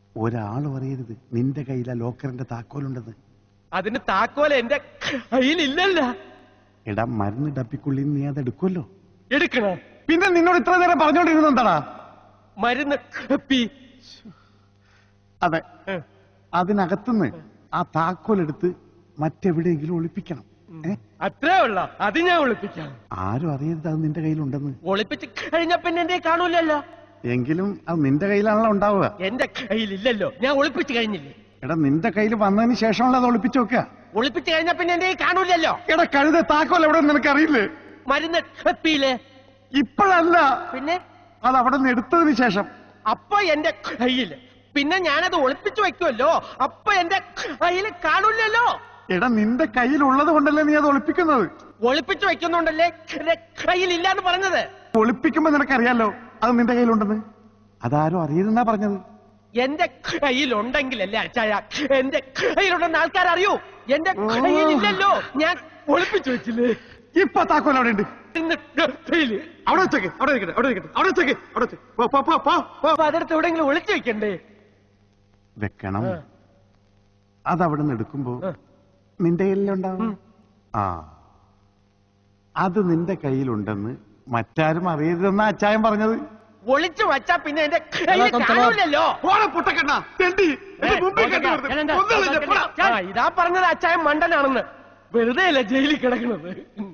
ഒരാൾ പറയരുത് നിന്റെ കയ്യിലെ ലോക്കറിന്റെ താക്കോലുണ്ടെന്ന് അതിന് താക്കോൽ എന്റെ കയ്യിലില്ലല്ല എടാ മരുന്ന് ഡപ്പിക്കുള്ളിൽ നീ അത് എടുക്കുമല്ലോ എടുക്കണോ പിന്നെ നിന്നോട് ഇത്ര നേരം പറഞ്ഞോണ്ടിരുന്ന എന്താടാ മരുന്ന് കപ്പി അതെ അതിനകത്തുനിന്ന് ആ താക്കോലെടുത്ത് മറ്റെവിടെയെങ്കിലും ഒളിപ്പിക്കണം ഏ അത്രേ ഉള്ള അത് ഞാൻ ഒളിപ്പിക്കാം ആരും അറിയരുത് അത് നിന്റെ കയ്യിലുണ്ടെന്ന് ഒളിപ്പിച്ച് കഴിഞ്ഞ പിന്നെ എന്റെ കാണൂലല്ലോ എങ്കിലും അത് നിന്റെ കയ്യിലാണല്ലോ ഉണ്ടാവുക എന്റെ കയ്യിലില്ലല്ലോ ഞാൻ ഒളിപ്പിച്ച് കഴിഞ്ഞില്ലേ എടാ നിന്റെ കയ്യിൽ വന്നതിന് ശേഷമുള്ള അത് ഒളിപ്പിച്ചു വെക്കുക ഒളിപ്പിച്ച് കഴിഞ്ഞ പിന്നെ എന്റെ കാണൂലല്ലോ എടാ കഴുത താക്കോൽ എവിടെ നിനക്ക് അറിയില്ലേ മരുന്ന് കപ്പിയില്ലേ ഇപ്പോഴല്ല പിന്നെ അത് അവിടെ നിന്ന് എടുത്തതിന് ശേഷം അപ്പൊ എന്റെ കയ്യില് പിന്നെ ഞാനത് ഒളിപ്പിച്ചു വെക്കുമല്ലോ അപ്പൊ എന്റെ കയ്യില് കാണൂലല്ലോ എടാ നിന്റെ കയ്യിലുള്ളത് കൊണ്ടല്ലേ നീ അത് ഒളിപ്പിക്കുന്നത് ഒളിപ്പിച്ചു വെക്കുന്നുണ്ടല്ലേ എന്റെ കയ്യിലില്ലാന്ന് പറഞ്ഞത് ഒളിപ്പിക്കുമ്പോ നിനക്കറിയാലോ അത് നിന്റെ കയ്യിലുണ്ടെന്ന് അതാരും അറിയരുതെന്നാ പറഞ്ഞത് എന്റെ കയ്യിലുണ്ടെങ്കിലല്ലേ അച്ചായ എന്റെ കയ്യിലുണ്ടെന്ന് ആൾക്കാർ അറിയൂ എന്റെ കയ്യിലില്ലല്ലോ ഞാൻ ഒളിപ്പിച്ചു വെച്ചില്ലേ ഇപ്പൊ താക്കോൽ അവിടെ ഉണ്ട് ഇന്ന് കയ്യില്. അവിടെ വെച്ചേക്ക് അവിടെ ഇരിക്കട്ടെ അവിടെ ഇരിക്കട്ടെ അവിടെ വെച്ചേക്ക് അവിടെ വെച്ചേക്ക്. പോ, പോ, പോ, പോ, പോ. അപ്പൊ അതെടുത്ത് എവിടെയെങ്കിലും ഒളിച്ചു വെക്കണ്ടേ വെക്കണം ആ. അതവിടെ നിന്ന് എടുക്കുമ്പോ ആ. നിന്റെ കയ്യിലുണ്ടാവും ആ അത് നിന്റെ കയ്യിലുണ്ടെന്ന് മറ്റാരും അറിയരുതെന്നാ അച്ചായൻ പറഞ്ഞത് ഒളിച്ചു വച്ചാ പിന്നെ എന്റെ കയ്യിൽ കാണൂലല്ലോ ഓടെ പൊട്ടക്കണ്ണ തെണ്ടി ഏ, ആ, ഇതാ പറഞ്ഞത് അച്ചായൻ മണ്ടനാണെന്ന് വെറുതെ അല്ല ജയിലിൽ കിടക്കുന്നത്